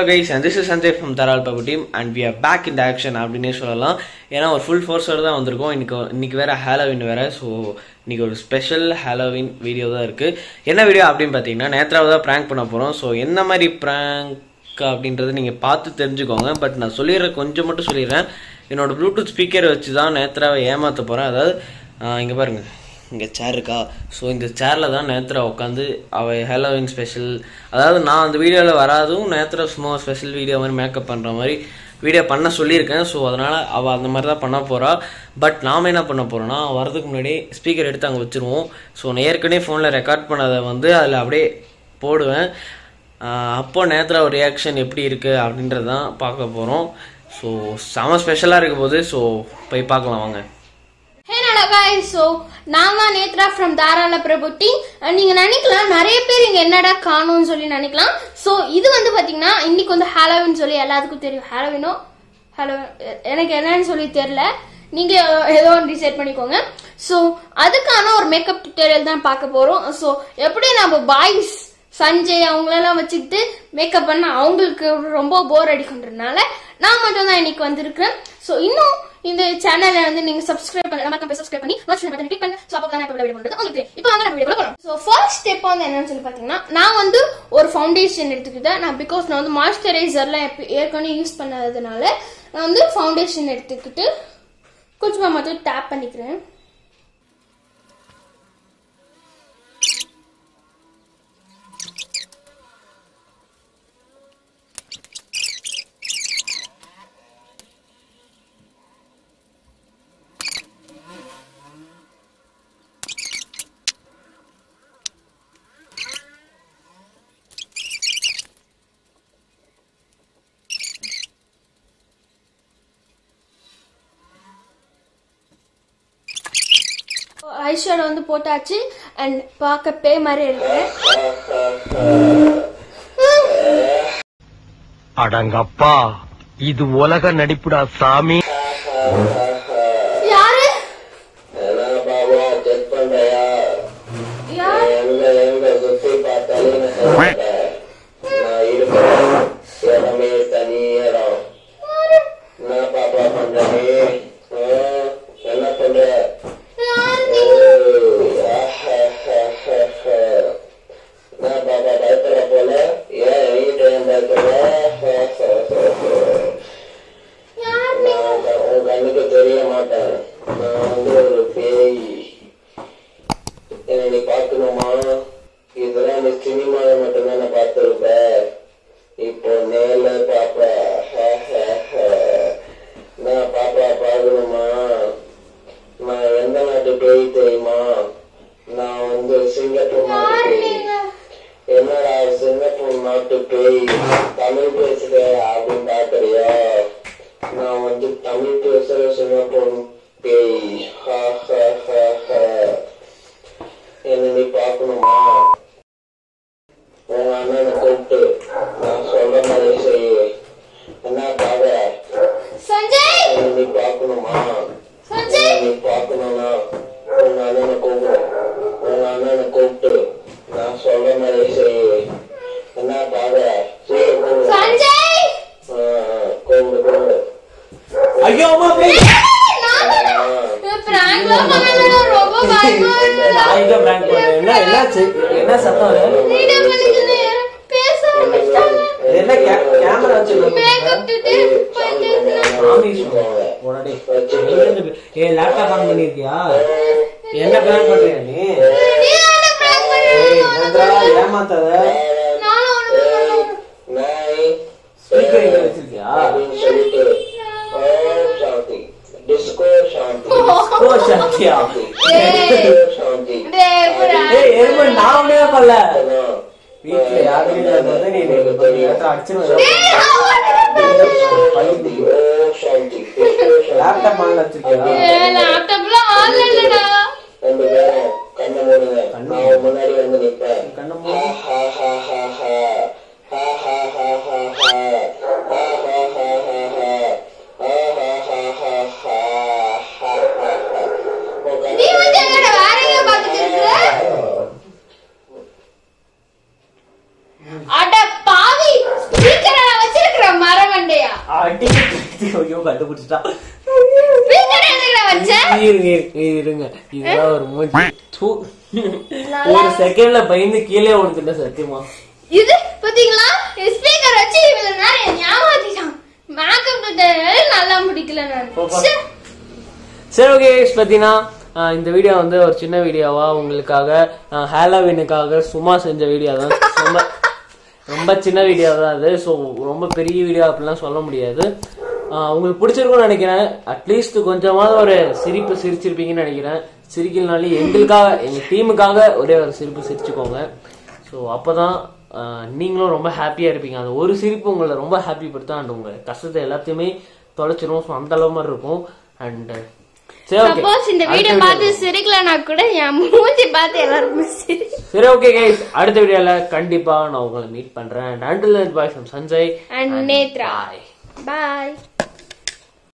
Guys and this is Sanjay from தரால் பப்பு team and we are back in action அப்படின்னே சொல்லலாம் ஏன்னா ஒரு ஃபுல் ஃபோர்ஸோடு தான் வந்திருக்கோம் இன்னைக்கு இன்னைக்கு வேற ஹாலோவின் வேற ஸோ இன்னைக்கு ஒரு ஸ்பெஷல் ஹாலோவின் வீடியோ தான் இருக்குது என்ன வீடியோ அப்படின்னு பார்த்தீங்கன்னா நேத்ராவை தான் ப்ராங்க் பண்ண போகிறோம் ஸோ என்ன மாதிரி ப்ராங்க் அப்படின்றத நீங்கள் பார்த்து தெரிஞ்சுக்கோங்க பட் நான் சொல்லிடுறேன் கொஞ்சம் மட்டும் சொல்லிடுறேன் என்னோட ப்ளூடூத் ஸ்பீக்கரை வச்சு தான் நேத்ராவை ஏமாற்ற போகிறேன் அதாவது இங்கே பாருங்க இங்கே சேர் இருக்கா ஸோ இந்த சேரில் தான் நேத்ரா உட்காந்து அவள் ஹேலோவின் ஸ்பெஷல் அதாவது நான் அந்த வீடியோவில் வராதும் நேத்ரா சும்மா ஸ்பெஷல் வீடியோ மாதிரி மேக்கப் பண்ணுற மாதிரி வீடியோ பண்ண சொல்லியிருக்கேன் ஸோ அதனால் அவள் அந்த மாதிரி தான் பண்ண போகிறா பட் நாம் என்ன பண்ண போகிறோன்னா வரதுக்கு முன்னாடி ஸ்பீக்கர் எடுத்து அங்கே வச்சுருவோம் ஸோ நான் ஏற்கனவே ஃபோனில் ரெக்கார்ட் பண்ணதை வந்து அதில் அப்படியே போடுவேன் ஆஹ் அப்போ நேத்ரா ஒரு ரியாக்ஷன் எப்படி இருக்குது அப்படின்றது தான் பார்க்க போகிறோம் ஸோ செம ஸ்பெஷலாக இருக்க போது ஸோ போய் பார்க்கலாம் வாங்க ஹே நட guys ஸோ நான் தான் நேத்ரா ஃப்ரம் தாராள பிரபுட்டி நீங்க நினைக்கலாம் நிறைய பேர் இங்க என்னடா காணும்னு சொல்லி நினைக்கலாம் ஸோ இது வந்து பாத்தீங்கன்னா இன்னைக்கு வந்து ஹாலோவின் சொல்லி எல்லாத்துக்கும் தெரியும் ஹாலோவினோ ஹலோ எனக்கு என்னன்னு சொல்லி தெரியல நீங்க ஏதோ ஒன்று டிசைட் பண்ணிக்கோங்க ஸோ அதுக்கான ஒரு மேக்கப் டியூட்டோரியல் தான் பார்க்க போறோம் ஸோ எப்படி நம்ம பாய்ஸ் சஞ்சய் அவங்களெல்லாம் வச்சுக்கிட்டு மேக்கப் பண்ண அவங்களுக்கு ரொம்ப போர் அடிக்குன்றதுனால நான் மட்டும் தான் இன்னைக்கு வந்திருக்கேன் ஸோ இன்னும் இந்த சேனலை வந்து நீங்க சப்ஸ்கிரைப் பண்ண நம்ம சப்ஸ்கிரைப் பண்ணி நோட்டிஃபிகேஷன் பட்டன் கிளிக் பண்ணுங்க ஸோ அப்போ தான் இப்போ வீடியோ பண்றது உங்களுக்கு தெரியும். இப்போ வாங்க நம்ம வீடியோ போகலாம் ஸோ ஃபர்ஸ்ட் ஸ்டெப் வந்து என்னன்னு சொல்லி பார்த்தீங்கன்னா நான் வந்து ஒரு ஃபவுண்டேஷன் எடுத்துக்கிட்டேன் நான் பிகாஸ் நான் வந்து மாய்ஸ்சரைசர்லாம் எப்ப ஏற்கனவே யூஸ் பண்ணாததுனால நான் வந்து ஃபவுண்டேஷன் எடுத்துக்கிட்டு கொஞ்சமாக மட்டும் டேப் பண்ணிக்கிறேன் ஐஷேடோ வந்து போட்டாச்சு அண்ட் பார்க்க பே மாதிரி இருக்கிறேன் அடங்கப்பா இது உலக நடிப்புடா சாமி யாரு நான் பாபா செக் பண்றியா யார் எங்க எங்க சுத்தி பார்த்தாலும் எனக்கு தெரியல. நான் இருக்கிற இடமே தனி இடம் நான் பாப்பா பண்றேன் என்ன பண்ற யார் ஏய், ஆஹாஹாஹா. நான் பாப்பா பயப்படுற போல ஏன் என்கிட்ட ஏன் பயப்படுற யார் நான் க- உன் கண்ணுக்கு தெரிய மாட்டேன் நான் வந்து ஒரு பேய் என்னை நீ பார்க்கணுமா இதெல்லாம் நீ சினிமால மட்டும்தான் நான் பார்த்திருப்ப இப்போ நேர்ல பாப்ப நான் பாப்பா பார்க்கணுமா நான் எந்த நாட்டு பேய் தெரியுமா நான் வந்து சிங்கப்பூர் நாட்டு யார் பேய் நீங்க என்னடா சிங்கப்பூர் நாட்டு பேய் தமிழ் பேசுற அப்படின்னு பாக்குறியா நான் வந்து தமிழ் பேசுற சிங்கப்பூர் பேய் ஹா, ஹா, ஹா, ஹா. என்ன நீ பார்க்கணுமா உங்க அண்ணனை கூப்பிட்டு நான் சொல்ற மாதிரி செய்ய என்ன பாக்க சஞ்சய் என்ன நீ பார்க்கணுமா சஞ்சய் நீ பார்க்கணும்னா உங்க அண்ணனை கூப்பிடு உங்க அண்ணனை கூப்பிட்டு நான் சொல்ற மாதிரி செய்ய என்ன பாக்க சீக்கிரம் கூப்பிடு சஞ்சய் ஆ, ஆ, கூப்பிடு கூப்பிடு ஐயோ அம்மா பேய் பிராங்க்லாம் பண்ணலடா ரொம்ப பயமா இருக்குடா நான் இங்க prank பண்ணேன். என்ன என்னாச்சு என்ன சத்தம் அது? வீடியோ பண்ணிக்கிட்டு பேச ஆரம்பிச்சிட்டாங்க என்ன கே- கேமரா வச்சிருக்க மேக்கப் டிட்டு பண்ணிட்டு சாமி சொல்லுவாங்க. போடாடி. எங்க இருந்து பே- ஏய், laptop on பண்ணிருக்கியா? என்ன prank பண்றியா நீ? நீ தானே prank ஏய், பண்ண நேத்ரா, ஏமாத்தாத. நானும் ஒண்ணு பண்ணல. நாய் Speaker இங்க வச்சிருக்கியா? அப்படின்னு சொல்லிட்டு ஓம் சாந்தி டிஸ்கோ சாந்தி ஓ, சத்யா. ஏய். சாந்தி டேய், prank. ஏய், எருமை, நான் ஒண்ணுமே பண்ணல. அதான். வீட்டுல யாருமே இல்லாத போது நீ நீ நேத்ரா அடிச்சிருவ. டேய், அவன் ஒண்ணும் பண்ணல. சாந்தி ஓம் Shanti disco Shanti laptop on வச்சிருக்கியா? ஏய், laptopல ஆள் இல்லடா. ரெண்டு பேரும் கண்ணை மூடுங்க கண்ணு நான் உன் முன்னாடி வந்து நிப்பேன் கண்ணை மூடு. ஹா, ஹா, ஹா, ஹா. ஹா, ஹா, ஹா, ஹா, ஹா. ஹா, ஹா, ஹா, ஹா, ஹா. ஹா, ஹா, ஹா, ஹா, ஹா. ஹா, ஹா, ஹா. உன் கண்ணை நீ வந்து எங்கடா வேற எங்க பாத்துட்டு இருக்கிற? அட பாவி ஸ்பீக்கரை வச்சு அடி ஐயோ கண்டுபிடிச்சிட்டா ஸ்பீக்கர் எதுக்குடா வச்ச இருங்க இருங்க, இருங்க இதெல்லாம் ஒரு மூஞ்சி தூ. ஒரு செகண்ட்ல பயந்து கீழே விழுந்துட்ட சத்தியமா இது பாத்தீங்களா ஸ்பீக்கர் வச்சு இவ்வளவு நேரம் என்னை ஏமாத்திட்டான் மேக்கப் நல்லா முடிக்கல நான் போப்பா. ச்சே. சரி ஓகே பார்த்தீங்கன்னா ஆஹ் இந்த வீடியோ வந்து ஒரு சின்ன வீடியோவா உங்களுக்காக ஹேலோவினுக்காக சும்மா செஞ்ச வீடியோ தான் ரொம்ப ரொம்ப சின்ன வீடியோ தான் அது ஸோ ரொம்ப பெரிய வீடியோ அப்படிலாம் சொல்ல முடியாது ஆஹ் உங்களுக்கு பிடிச்சிருக்கும்னு நினைக்கிறேன் அட்லீஸ்ட் கொஞ்சமாவது ஒரு சிரிப்பு சிரிச்சிருப்பீங்கன்னு நினைக்கிறேன் சிரிக்கலனாலும் எங்களுக்காக எங்க டீமுக்காக ஒரே ஒரு சிரிப்பு சிரிச்சுக்கோங்க ஸோ அப்போதான் ஆஹ் நீங்களும் ரொம்ப ஹாப்பியா இருப்பீங்க அந்த ஒரு சிரிப்பு உங்களை ரொம்ப ஹாப்பி படுத்தும் அண்ட் உங்க கஷ்டத்தை எல்லாத்தையுமே தொலைச்சிரும் ஸோ அந்த அளவு மாதிரி இருக்கும் அண்ட் சரி okay. சப்போஸ் இந்த வீடியோ அடுத்த பார்த்து சிரிக்கலனா கூட என் மூஞ்சி பார்த்து எல்லாருமே சிரி சரி ஓகே கைஸ் அடுத்த வீடியோல கண்டிப்பா நான் உங்களை மீட் பண்றேன் and until bye from Sanjay and Nethra bye bye